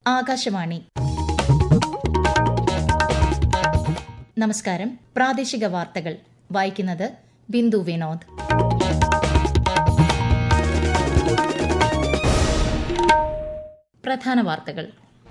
ആകാശവാണി നമസ്കാരം പ്രാദേശിക വാർത്തകൾ വായിക്കുന്നത് ബിന്ദു വിനോദ് പ്രധാന വാർത്തകൾ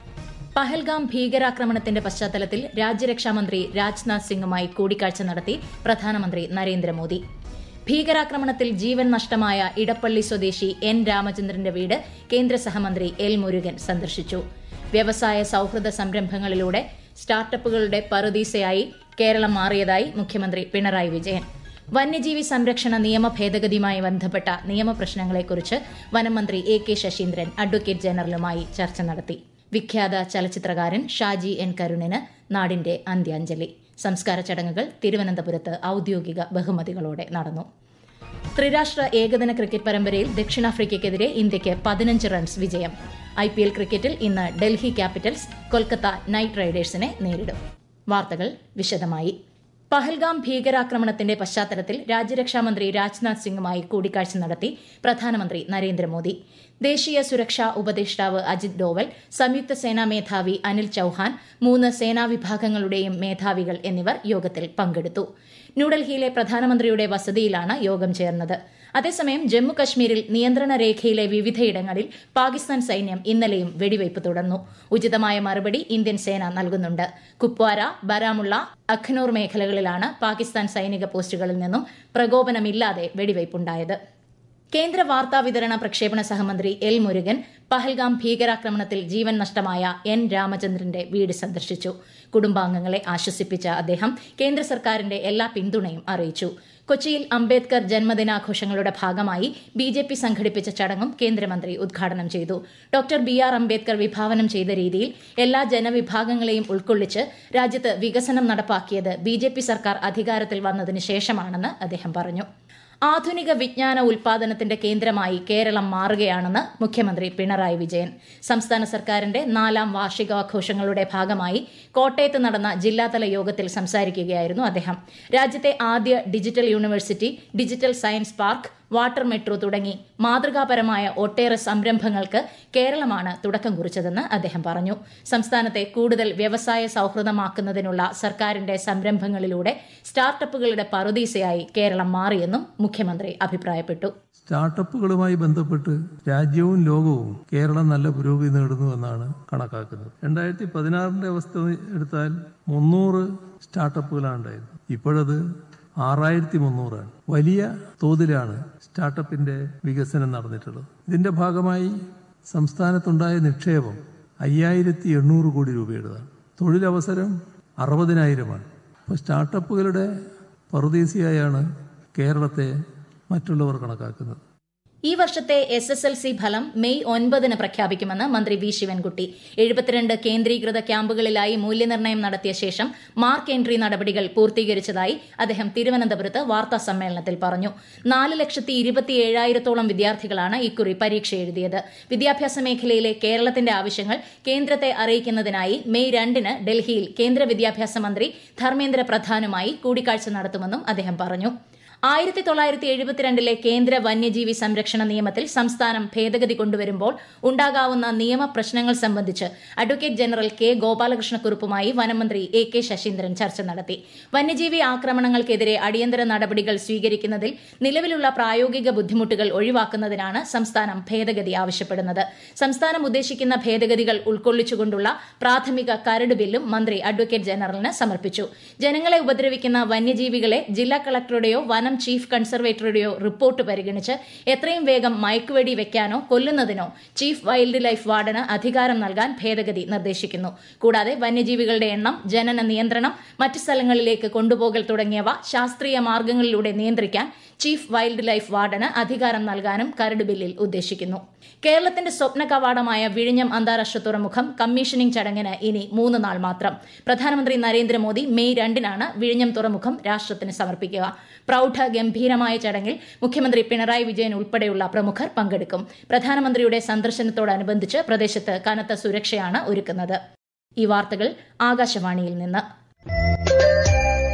പഹൽഗാം ഭീകരാക്രമണത്തിന്റെ പശ്ചാത്തലത്തിൽ രാജ്യരക്ഷാമന്ത്രി രാജ്നാഥ് സിംഗുമായി കൂടിക്കാഴ്ച നടത്തി പ്രധാനമന്ത്രി നരേന്ദ്രമോദി ഭീകരാക്രമണത്തിൽ ജീവൻ നഷ്ടമായ ഇടപ്പള്ളി സ്വദേശി എൻ രാമചന്ദ്രന്റെ വീട് കേന്ദ്ര സഹമന്ത്രി എൽ മുരുകൻ സന്ദർശിച്ചു വ്യവസായ സൌഹൃദ സംരംഭങ്ങളിലൂടെ സ്റ്റാർട്ടപ്പുകളുടെ പറുദീസയായി കേരളം മാറിയതായി മുഖ്യമന്ത്രി പിണറായി വിജയൻ വന്യജീവി സംരക്ഷണ നിയമ ഭേദഗതിയുമായി ബന്ധപ്പെട്ട നിയമപ്രശ്നങ്ങളെക്കുറിച്ച് വനമന്ത്രി എ കെ ശശീന്ദ്രൻ അഡ്വക്കേറ്റ് ജനറലുമായി ചർച്ച നടത്തി വിഖ്യാത ചലച്ചിത്രകാരൻ ഷാജി എൻ കരുണിന് നാടിന്റെ അന്ത്യാഞ്ജലി സംസ്കാര ചടങ്ങുകൾ തിരുവനന്തപുരത്ത് ഔദ്യോഗിക ബഹുമതികളോടെ നടന്നു ത്രിരാഷ്ട്ര ഏകദിന ക്രിക്കറ്റ് പരമ്പരയിൽ ദക്ഷിണാഫ്രിക്കയ്ക്കെതിരെ ഇന്ത്യയ്ക്ക് പതിനഞ്ച് റൺസ് വിജയം ഐ പി എൽ ക്രിക്കറ്റിൽ ഇന്ന് ഡൽഹി ക്യാപിറ്റൽസ് കൊൽക്കത്ത നൈറ്റ് റൈഡേഴ്സിനെ നേരിടും വാർത്തകൾ വിശദമായി പഹൽഗാം ഭീകരാക്രമണത്തിന്റെ പശ്ചാത്തലത്തിൽ രാജ്യരക്ഷാമന്ത്രി രാജ്നാഥ് സിംഗുമായി കൂടിക്കാഴ്ച നടത്തി പ്രധാനമന്ത്രി നരേന്ദ്രമോദി ദേശീയ സുരക്ഷാ ഉപദേഷ്ടാവ് അജിത് ഡോവൽ സംയുക്ത സേനാ മേധാവി അനിൽ ചൌഹാൻ മൂന്ന് സേനാ വിഭാഗങ്ങളുടെയും മേധാവികൾ എന്നിവർ യോഗത്തിൽ പങ്കെടുത്തു ന്യൂഡൽഹിയിലെ പ്രധാനമന്ത്രിയുടെ വസതിയിലാണ് യോഗം ചേർന്നത് അതേസമയം ജമ്മു കശ്മീരിൽ നിയന്ത്രണ രേഖയിലെ വിവിധയിടങ്ങളിൽ പാകിസ്ഥാൻ സൈന്യം ഇന്നലെയും വെടിവയ്പ് തുടർന്നു ഉചിതമായ മറുപടി ഇന്ത്യൻ സേന നൽകുന്നുണ്ട് കുപ്വാര ബരാമുള്ള അഖ്നൂർ മേഖലകളിലാണ് പാകിസ്ഥാൻ സൈനിക പോസ്റ്റുകളിൽ നിന്നും പ്രകോപനമില്ലാതെ വെടിവയ്പുണ്ടായത് കേന്ദ്ര വാർത്താവിതരണ പ്രക്ഷേപണ സഹമന്ത്രി എൽ മുരുകൻ പഹൽഗാം ഭീകരാക്രമണത്തിൽ ജീവൻ നഷ്ടമായ എൻ രാമചന്ദ്രന്റെ വീട് സന്ദർശിച്ചു കുടുംബാംഗങ്ങളെ ആശ്വസിപ്പിച്ച അദ്ദേഹം കേന്ദ്ര സർക്കാരിന്റെ എല്ലാ പിന്തുണയും അറിയിച്ചു കൊച്ചിയിൽ അംബേദ്കർ ജന്മദിനാഘോഷങ്ങളുടെ ഭാഗമായി ബി ജെ പി സംഘടിപ്പിച്ച ചടങ്ങും കേന്ദ്രമന്ത്രി ഉദ്ഘാടനം ചെയ്തു ഡോക്ടർ ബി ആർ അംബേദ്കർ വിഭാവനം ചെയ്ത രീതിയിൽ എല്ലാ ജനവിഭാഗങ്ങളെയും ഉൾക്കൊള്ളിച്ച് രാജ്യത്ത് വികസനം നടപ്പാക്കിയത് ബി ജെ പി സർക്കാർ അധികാരത്തിൽ വന്നതിന് ശേഷമാണെന്ന് അദ്ദേഹം പറഞ്ഞു ആധുനിക വിജ്ഞാന ഉൽപാദനത്തിന്റെ കേന്ദ്രമായി കേരളം മാറുകയാണെന്ന് മുഖ്യമന്ത്രി പിണറായി വിജയൻ സംസ്ഥാന സർക്കാരിന്റെ നാലാം വാർഷികാഘോഷങ്ങളുടെ ഭാഗമായി കോട്ടയത്ത് നടന്ന ജില്ലാതല യോഗത്തിൽ സംസാരിക്കുകയായിരുന്നു അദ്ദേഹം രാജ്യത്തെ ആദ്യ digital university digital science park water metro തുടങ്ങി മാതൃകാപരമായ ഒട്ടേറെ സംരംഭങ്ങൾക്ക് കേരളമാണ് തുടക്കം കുറിച്ചതെന്ന് അദ്ദേഹം പറഞ്ഞു സംസ്ഥാനത്തെ കൂടുതൽ വ്യവസായ സൌഹൃദമാക്കുന്നതിനുള്ള സർക്കാരിന്റെ സംരംഭങ്ങളിലൂടെ സ്റ്റാർട്ടപ്പുകളുടെ പറുദീസയായി കേരളം മാറിയെന്നും മുഖ്യമന്ത്രി അഭിപ്രായപ്പെട്ടു സ്റ്റാർട്ടപ്പുകളുമായി ബന്ധപ്പെട്ട് രാജ്യവും ലോകവും കേരളം നല്ല പുരോഗതി നേടുന്നു എന്നാണ് കണക്കാക്കുന്നത് രണ്ടായിരത്തി പതിനാറിന്റെ അവസ്ഥ എടുത്താൽ മുന്നൂറ് സ്റ്റാർട്ടപ്പുകളാണ് ഉണ്ടായത് ഇപ്പോഴത് ആറായിരത്തി മുന്നൂറാണ് വലിയ തോതിലാണ് സ്റ്റാർട്ടപ്പിന്റെ വികസനം നടന്നിട്ടുള്ളത് ഇതിന്റെ ഭാഗമായി സംസ്ഥാനത്തുണ്ടായ നിക്ഷേപം അയ്യായിരത്തി എണ്ണൂറ് കോടി രൂപയുടേതാണ് തൊഴിലവസരം അറുപതിനായിരമാണ് അപ്പോൾ സ്റ്റാർട്ടപ്പുകളുടെ പറുദീസിയായാണ് കേരളത്തെ മറ്റുള്ളവർ കണക്കാക്കുന്നത് ഈ വർഷത്തെ എസ് എസ് എൽ സി ഫലം മെയ് ഒൻപതിന് പ്രഖ്യാപിക്കുമെന്ന് മന്ത്രി വി ശിവൻകുട്ടി എഴുപത്തിരണ്ട് കേന്ദ്രീകൃത ക്യാമ്പുകളിലായി മൂല്യനിർണ്ണയം നടത്തിയ ശേഷം മാർക്ക് എൻട്രി നടപടികൾ പൂർത്തീകരിച്ചതായി അദ്ദേഹം തിരുവനന്തപുരത്ത് വാർത്താ സമ്മേളനത്തിൽ പറഞ്ഞു നാല് ലക്ഷത്തി ഇരുപത്തിയേഴായിരത്തോളം വിദ്യാർത്ഥികളാണ് ഇക്കുറി പരീക്ഷ എഴുതിയത് വിദ്യാഭ്യാസ മേഖലയിലെ കേരളത്തിന്റെ ആവശ്യങ്ങൾ കേന്ദ്രത്തെ അറിയിക്കുന്നതിനായി മെയ് രണ്ടിന് ഡൽഹിയിൽ കേന്ദ്ര വിദ്യാഭ്യാസ മന്ത്രി ധർമ്മേന്ദ്ര പ്രധാനുമായി കൂടിക്കാഴ്ച നടത്തുമെന്നും അദ്ദേഹം പറഞ്ഞു ആയിരത്തി തൊള്ളായിരത്തി എഴുപത്തിരണ്ടിലെ കേന്ദ്ര വന്യജീവി സംരക്ഷണ നിയമത്തിൽ സംസ്ഥാനം ഭേദഗതി കൊണ്ടുവരുമ്പോൾ ഉണ്ടാകാവുന്ന നിയമ പ്രശ്നങ്ങൾ സംബന്ധിച്ച് അഡ്വക്കേറ്റ് ജനറൽ കെ ഗോപാലകൃഷ്ണക്കുറുപ്പുമായി വനമന്ത്രി എ കെ ശശീന്ദ്രൻ ചർച്ച നടത്തി വന്യജീവി ആക്രമണങ്ങൾക്കെതിരെ അടിയന്തര നടപടികൾ സ്വീകരിക്കുന്നതിൽ നിലവിലുള്ള പ്രായോഗിക ബുദ്ധിമുട്ടുകൾ ഒഴിവാക്കുന്നതിനാണ് സംസ്ഥാനം ഭേദഗതി ആവശ്യപ്പെടുന്നത് സംസ്ഥാനം ഉദ്ദേശിക്കുന്ന ഭേദഗതികൾ ഉൾക്കൊള്ളിച്ചുകൊണ്ടുള്ള പ്രാഥമിക കരട് ബില്ലും മന്ത്രി അഡ്വക്കേറ്റ് ജനറലിന് സമർപ്പിച്ചു ജനങ്ങളെ ഉപദ്രവിക്കുന്ന വന്യജീവികളെ ജില്ലാ കളക്ടറുടെയോ വനം ചീഫ് കൺസർവേറ്ററുടെയോ റിപ്പോർട്ട് പരിഗണിച്ച് എത്രയും വേഗം മയക്കുവെടി വെക്കാനോ കൊല്ലുന്നതിനോ ചീഫ് വൈൽഡ് ലൈഫ് വാർഡന് അധികാരം നൽകാൻ ഭേദഗതി നിർദ്ദേശിക്കുന്നു കൂടാതെ വന്യജീവികളുടെ എണ്ണം ജനന നിയന്ത്രണം മറ്റ് സ്ഥലങ്ങളിലേക്ക് കൊണ്ടുപോകൽ തുടങ്ങിയവ ശാസ്ത്രീയ മാർഗങ്ങളിലൂടെ നിയന്ത്രിക്കാൻ ചീഫ് വൈൽഡ് ലൈഫ് വാർഡന് അധികാരം നൽകാനും കരട് ബില്ലിൽ ഉദ്ദേശിക്കുന്നു കേരളത്തിന്റെ സ്വപ്ന കവാടമായ വിഴിഞ്ഞം അന്താരാഷ്ട്ര തുറമുഖം കമ്മീഷനിംഗ് ചടങ്ങിന് ഇനി മൂന്ന് നാൾ മാത്രം പ്രധാനമന്ത്രി നരേന്ദ്രമോദി മെയ് രണ്ടിനാണ് വിഴിഞ്ഞം തുറമുഖം രാഷ്ട്രത്തിന് സമർപ്പിക്കുക പ്രൌഢ ഗംഭീരമായ ചടങ്ങിൽ മുഖ്യമന്ത്രി പിണറായി വിജയൻ ഉൾപ്പെടെയുള്ള പ്രമുഖർ പങ്കെടുക്കും പ്രധാനമന്ത്രിയുടെ സന്ദർശനത്തോടനുബന്ധിച്ച് പ്രദേശത്ത് കനത്ത സുരക്ഷയാണ് ഒരുക്കുന്നത് ഈ വാർത്തകൾ ആകാശവാണിയിൽ നിന്ന്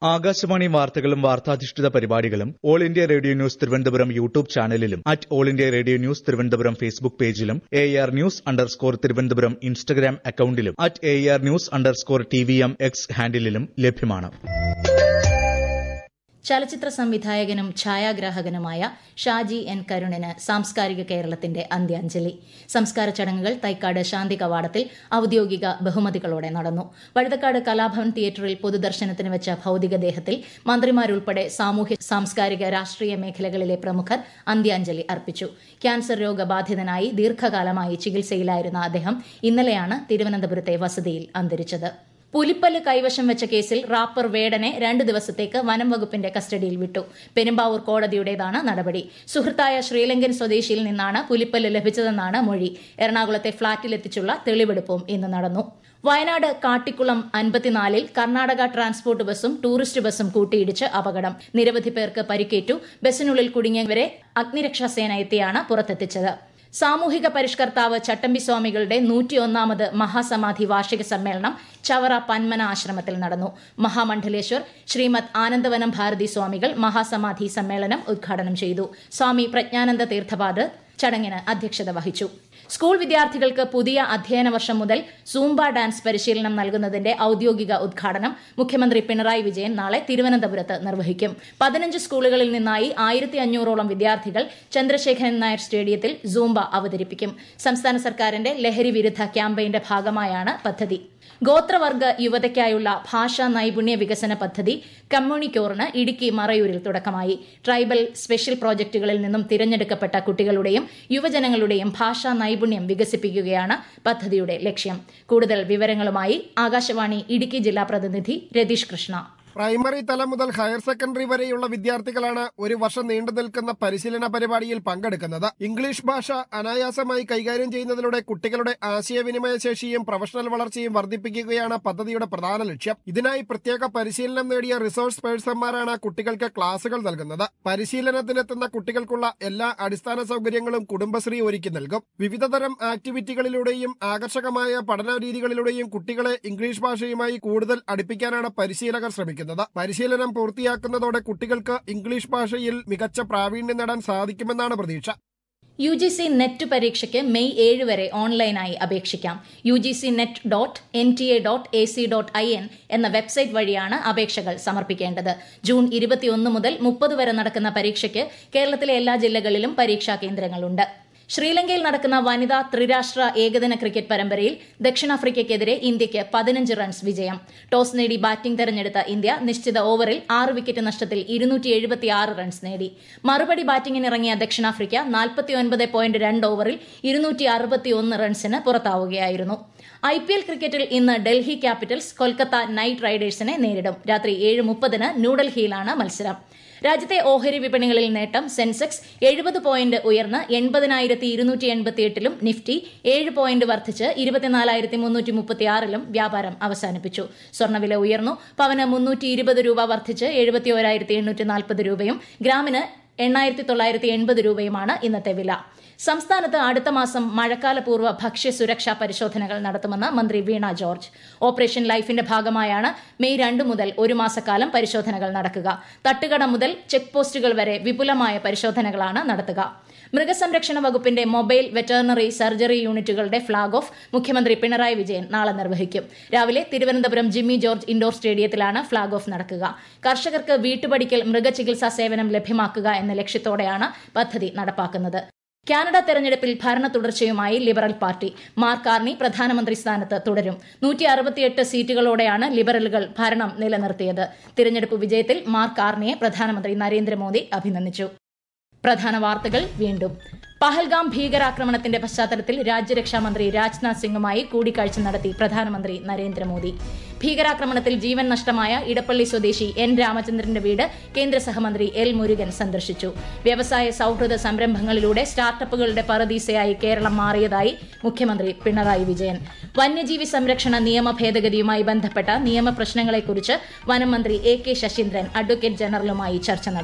ആകാശവാണി വാർത്തകളും വാർത്താധിഷ്ഠിത പരിപാടികളും all India radio news Thiruvananthapuram YouTube ചാനലിലും at all India radio news Thiruvananthapuram Facebook പേജിലും A R news underscore Thiruvananthapuram Instagram അക്കൌണ്ടിലും at A R news underscore T V M X ഹാൻഡിലും ലഭ്യമാണ് ചലച്ചിത്ര സംവിധായകനും ഛായാഗ്രാഹകനുമായ ഷാജി എൻ കരുണിന് സാംസ്കാരിക കേരളത്തിന്റെ അന്ത്യാഞ്ജലി സംസ്കാര ചടങ്ങുകൾ തൈക്കാട് ശാന്തി കവാടത്തിൽ ഔദ്യോഗിക ബഹുമതികളോടെ നടന്നു വഴുതക്കാട് കലാഭവൻ തിയേറ്ററിൽ പൊതുദർശനത്തിന് വെച്ച ഭൌതികദേഹത്തിൽ മന്ത്രിമാരുൾപ്പെടെ സാമൂഹ്യ സാംസ്കാരിക രാഷ്ട്രീയ മേഖലകളിലെ പ്രമുഖർ അന്ത്യാഞ്ജലി അർപ്പിച്ചു ക്യാൻസർ രോഗബാധിതനായി ദീർഘകാലമായി ചികിത്സയിലായിരുന്ന അദ്ദേഹം ഇന്നലെയാണ് തിരുവനന്തപുരത്തെ വസതിയിൽ അന്തരിച്ചത് പുലിപ്പല്ല് കൈവശം വെച്ച കേസിൽ റാപ്പർ വേടനെ രണ്ടു ദിവസത്തേക്ക് വനം വകുപ്പിന്റെ കസ്റ്റഡിയിൽ വിട്ടു പെരുമ്പാവൂർ കോടതിയുടേതാണ് നടപടി സുഹൃത്തായ ശ്രീലങ്കൻ സ്വദേശിയിൽ നിന്നാണ് പുലിപ്പല്ല് ലഭിച്ചതെന്നാണ് മൊഴി എറണാകുളത്തെ ഫ്ളാറ്റിലെത്തിച്ചുള്ള തെളിവെടുപ്പും ഇന്ന് നടന്നു വയനാട് കാട്ടിക്കുളം അൻപത്തിനാലിൽ കർണാടക ട്രാൻസ്പോർട്ട് ബസും ടൂറിസ്റ്റ് ബസും കൂട്ടിയിടിച്ച് അപകടം നിരവധി പേർക്ക് പരിക്കേറ്റു ബസിനുള്ളിൽ കുടുങ്ങിയവരെ അഗ്നിരക്ഷാസേന എത്തിയാണ് പുറത്തെത്തിച്ചത് സാമൂഹിക പരിഷ്കർത്താവ് ചട്ടമ്പി സ്വാമികളുടെ നൂറ്റിയൊന്നാമത് മഹാസമാധി വാർഷിക സമ്മേളനം ചവറ പന്മന ആശ്രമത്തിൽ നടന്നു മഹാമണ്ഡലേശ്വർ ശ്രീമദ് ആനന്ദവനം ഭാരതി സ്വാമികൾ മഹാസമാധി സമ്മേളനം ഉദ്ഘാടനം ചെയ്തു സ്വാമി പ്രജ്ഞാനന്ദ തീർത്ഥപാദ് ചടങ്ങിന് അധ്യക്ഷത വഹിച്ചു സ്കൂൾ വിദ്യാർത്ഥികൾക്ക് പുതിയ അധ്യയന വർഷം മുതൽ സൂംബ ഡാൻസ് പരിശീലനം നൽകുന്നതിന്റെ ഔദ്യോഗിക ഉദ്ഘാടനം മുഖ്യമന്ത്രി പിണറായി വിജയൻ നാളെ തിരുവനന്തപുരത്ത് നിർവഹിക്കും പതിനഞ്ച് സ്കൂളുകളിൽ നിന്നായി ആയിരത്തി അഞ്ഞൂറോളം വിദ്യാർത്ഥികൾ ചന്ദ്രശേഖരൻ നായർ സ്റ്റേഡിയത്തിൽ സൂംബ അവതരിപ്പിക്കും സംസ്ഥാന സർക്കാരിന്റെ ലഹരി വിരുദ്ധ ക്യാമ്പയിന്റെ ഭാഗമായാണ് പദ്ധതി ഗോത്രവർഗ യുവതയ്ക്കായുള്ള ഭാഷാ നൈപുണ്യ വികസന പദ്ധതി കമ്മ്യൂണിക്കോറിന് ഇടുക്കി മറയൂരിൽ തുടക്കമായി ട്രൈബൽ സ്പെഷ്യൽ പ്രോജക്ടുകളിൽ നിന്നും തിരഞ്ഞെടുക്കപ്പെട്ട കുട്ടികളുടെയും യുവജനങ്ങളുടെയും ഭാഷാ നൈപുണ്യം വികസിപ്പിക്കുകയാണ് പദ്ധതിയുടെ ലക്ഷ്യം കൂടുതൽ വിവരങ്ങളുമായി ആകാശവാണി ഇടുക്കി ജില്ലാ പ്രതിനിധി രതീഷ് കൃഷ്ണ പ്രൈമറി തലം മുതൽ ഹയർ സെക്കൻഡറി വരെയുള്ള വിദ്യാർത്ഥികളാണ് ഒരു വർഷം നീണ്ടു നിൽക്കുന്ന പരിശീലന പരിപാടിയിൽ പങ്കെടുക്കുന്നത് ഇംഗ്ലീഷ് ഭാഷ അനായാസമായി കൈകാര്യം ചെയ്യുന്നതിലൂടെ കുട്ടികളുടെ ആശയവിനിമയ ശേഷിയും പ്രൊഫഷണൽ വളർച്ചയും വർദ്ധിപ്പിക്കുകയാണ് പദ്ധതിയുടെ പ്രധാന ലക്ഷ്യം ഇതിനായി പ്രത്യേക പരിശീലനം നേടിയ റിസോഴ്സ് പേഴ്സൺമാരാണ് കുട്ടികൾക്ക് ക്ലാസുകൾ നൽകുന്നത് പരിശീലനത്തിനെത്തുന്ന കുട്ടികൾക്കുള്ള എല്ലാ അടിസ്ഥാന സൗകര്യങ്ങളും കുടുംബശ്രീ ഒരുക്കി നൽകും വിവിധതരം ആക്ടിവിറ്റികളിലൂടെയും ആകർഷകമായ പഠന രീതികളിലൂടെയും കുട്ടികളെ ഇംഗ്ലീഷ് ഭാഷയുമായി കൂടുതൽ അടുപ്പിക്കാനാണ് പരിശീലകർ ശ്രമിക്കുന്നത് ശ്രമിക്കുന്നത് പരിശീലനം പൂർത്തിയാക്കുന്നതോടെ കുട്ടികൾക്ക് ഇംഗ്ലീഷ് ഭാഷയിൽ മികച്ച പ്രാവീണ്യം നേടാൻ സാധിക്കുമെന്നാണ് പ്രതീക്ഷ യു ജി സി നെറ്റ് പരീക്ഷയ്ക്ക് മെയ് ഏഴ് വരെ ഓൺലൈനായി അപേക്ഷിക്കാം U G C NET dot N T A dot A C dot I N എന്ന വെബ്സൈറ്റ് വഴിയാണ് അപേക്ഷകൾ സമർപ്പിക്കേണ്ടത് ജൂൺ ഇരുപത്തിയൊന്ന് മുതൽ മുപ്പത് വരെ നടക്കുന്ന പരീക്ഷയ്ക്ക് കേരളത്തിലെ എല്ലാ ജില്ലകളിലും പരീക്ഷാ കേന്ദ്രങ്ങളുണ്ട് ശ്രീലങ്കയിൽ നടക്കുന്ന വനിതാ ത്രിരാഷ്ട്ര ഏകദിന ക്രിക്കറ്റ് പരമ്പരയിൽ ദക്ഷിണാഫ്രിക്കയ്ക്കെതിരെ ഇന്ത്യയ്ക്ക് പതിനഞ്ച് റൺസ് വിജയം ടോസ് നേടി ബാറ്റിംഗ് തെരഞ്ഞെടുത്ത ഇന്ത്യ നിശ്ചിത ഓവറിൽ ആറ് വിക്കറ്റ് നഷ്ടത്തിൽ ഇരുന്നൂറ്റി റൺസ് നേടി മറുപടി ബാറ്റിംഗിനിറങ്ങിയ ദക്ഷിണാഫ്രിക്ക നാൽപ്പത്തിയൊൻപത് പോയിന്റ് രണ്ട് ഓവറിൽ ഇരുന്നൂറ്റി അറുപത്തിയൊന്ന് റൺസിന് പുറത്താവുകയായിരുന്നു ഐ പി എൽ ക്രിക്കറ്റിൽ ഇന്ന് ഡൽഹി ക്യാപിറ്റൽസ് കൊൽക്കത്ത നൈറ്റ് റൈഡേഴ്സിനെ നേരിടും രാത്രി ഏഴ് മുപ്പതിന് ന്യൂഡൽഹിയിലാണ് മത്സരം രാജ്യത്തെ ഓഹരി വിപണികളിൽ നേട്ടം സെൻസെക്സ് എഴുപത് പോയിന്റ് ഉയർന്ന് എൺപതിനായിരത്തി ഇരുന്നൂറ്റി എൺപത്തിയെട്ടിലും നിഫ്റ്റി ഏഴ് പോയിന്റ് വർദ്ധിച്ച് ഇരുപത്തിനാലായിരത്തി മുന്നൂറ്റി മുപ്പത്തിയാറിലും വ്യാപാരം അവസാനിപ്പിച്ചു സ്വർണ്ണവില ഉയർന്നു പവന് മുന്നൂറ്റി ഇരുപത് രൂപ വർദ്ധിച്ച് എഴുപത്തി ഓരായിരത്തി എണ്ണൂറ്റി നാൽപ്പത് രൂപയും ഗ്രാമിന് എണ്ണായിരത്തി തൊള്ളായിരത്തി എൺപത് രൂപയുമാണ് ഇന്നത്തെ വില സംസ്ഥാനത്ത് അടുത്ത മാസം മഴക്കാലപൂർവ്വ ഭക്ഷ്യസുരക്ഷാ പരിശോധനകൾ നടത്തുമെന്ന് മന്ത്രി വീണ ജോർജ് ഓപ്പറേഷൻ ലൈഫിന്റെ ഭാഗമായാണ് മെയ് രണ്ട് മുതൽ ഒരു മാസക്കാലം പരിശോധനകൾ നടക്കുക തട്ടുകട മുതൽ ചെക്ക് പോസ്റ്റുകൾ വരെ വിപുലമായ പരിശോധനകളാണ് നടത്തുക മൃഗസംരക്ഷണ വകുപ്പിന്റെ മൊബൈൽ വെറ്ററിനറി സർജറി യൂണിറ്റുകളുടെ ഫ്ളാഗ് ഓഫ് മുഖ്യമന്ത്രി പിണറായി വിജയൻ നാളെ നിർവഹിക്കും രാവിലെ തിരുവനന്തപുരം ജിമ്മി ജോർജ് ഇൻഡോർ സ്റ്റേഡിയത്തിലാണ് ഫ്ളാഗ് ഓഫ് നടക്കുക കർഷകർക്ക് വീട്ടുപടിക്കൽ മൃഗചികിത്സാ സേവനം ലഭ്യമാക്കുക എന്ന ലക്ഷ്യത്തോടെയാണ് പദ്ധതി നടപ്പാക്കുന്നത് കാനഡ തെരഞ്ഞെടുപ്പിൽ ഭരണ തുടർച്ചയുമായി ലിബറൽ പാർട്ടി മാർക്ക് കാർണി പ്രധാനമന്ത്രി സ്ഥാനത്ത് തുടരും നൂറ്റി അറുപത്തിയെട്ട് സീറ്റുകളോടെയാണ് ലിബറലുകൾ ഭരണം നിലനിർത്തിയത് തിരഞ്ഞെടുപ്പ് വിജയത്തിൽ മാർക്ക് കാർണിയെ പ്രധാനമന്ത്രി നരേന്ദ്രമോദി അഭിനന്ദിച്ചു പ്രധാന വാർത്തകൾ വീണ്ടും പഹൽഗാം ഭീകരാക്രമണത്തിന്റെ പശ്ചാത്തലത്തിൽ രാജ്യരക്ഷാമന്ത്രി രാജ്നാഥ് സിംഗുമായി കൂടിക്കാഴ്ച നടത്തി പ്രധാനമന്ത്രി നരേന്ദ്രമോദി ഭീകരാക്രമണത്തിൽ ജീവൻ നഷ്ടമായ ഇടപ്പള്ളി സ്വദേശി എൻ രാമചന്ദ്രന്റെ വീട് കേന്ദ്ര സഹമന്ത്രി എൽ മുരുകൻ സന്ദർശിച്ചു വ്യവസായ സൌഹൃദ സംരംഭങ്ങളിലൂടെ സ്റ്റാർട്ടപ്പുകളുടെ പറദീസയായി കേരളം മാറിയതായി മുഖ്യമന്ത്രി പിണറായി വിജയൻ വന്യജീവി സംരക്ഷണ നിയമ ഭേദഗതിയുമായി ബന്ധപ്പെട്ട നിയമപ്രശ്നങ്ങളെക്കുറിച്ച് വനം മന്ത്രി എ കെ ശശീന്ദ്രൻ അഡ്വക്കേറ്റ് ജനറലുമായി ചർച്ച നടത്തി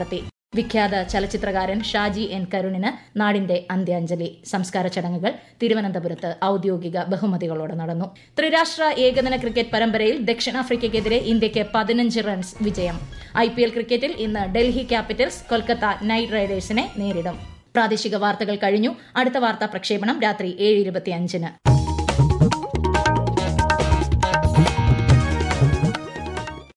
വിഖ്യാത ചലച്ചിത്രകാരൻ ഷാജി എൻ കരുണിന് നാടിന്റെ അന്ത്യാഞ്ജലി സംസ്കാര ചടങ്ങുകൾ തിരുവനന്തപുരത്ത് ഔദ്യോഗിക ബഹുമതികളോടെ നടന്നു ത്രിരാഷ്ട്ര ഏകദിന ക്രിക്കറ്റ് പരമ്പരയിൽ ദക്ഷിണാഫ്രിക്കയ്ക്കെതിരെ ഇന്ത്യയ്ക്ക് പതിനഞ്ച് റൺസ് വിജയം ഐ പി എൽ ക്രിക്കറ്റിൽ ഇന്ന് ഡൽഹി ക്യാപിറ്റൽസ് കൊൽക്കത്ത നൈറ്റ് റൈഡേഴ്സിനെ നേരിടും പ്രാദേശിക വാർത്തകൾ കഴിഞ്ഞു അടുത്ത വാർത്താ പ്രക്ഷേപണം രാത്രി ഏഴ് ഇരുപത്തിയഞ്ചിന്